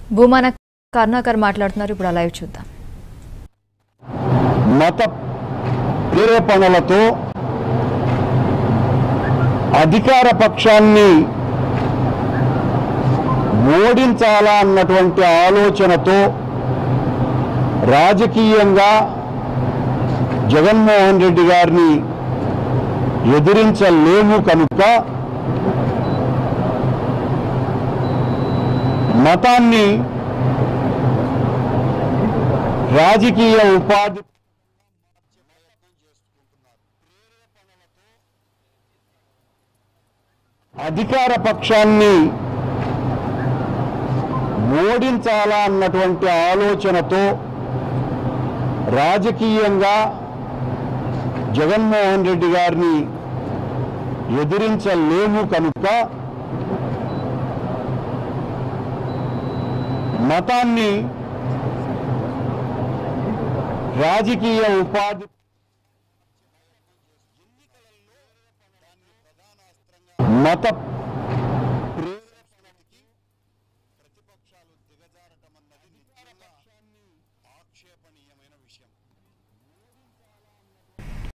భూమాన కరుణాకర్ మాట్లాడుతున్నారు ఇప్పుడు ఆ లైవ్ చూద్దాం మత ప్రేరేపణలతో అధికార పక్షాన్ని ఓడించాలా అన్నటువంటి ఆలోచనతో రాజకీయంగా జగన్మోహన్ రెడ్డి గారిని ఎదిరించలేము కనుక మతాన్ని రాజకీయ ఉపాధి అధికార పక్షాన్ని ఓడించాలా అన్నటువంటి ఆలోచనతో రాజకీయంగా జగన్మోహన్ రెడ్డి గారిని ఎదిరించలేము కనుక మతాన్ని రాజకీయ ఉపాధి మత ప్రేరేపణకి ప్రతిపక్షాలు దిగజారటం అన్నది నిజంగా ఆక్షేపణీయమైన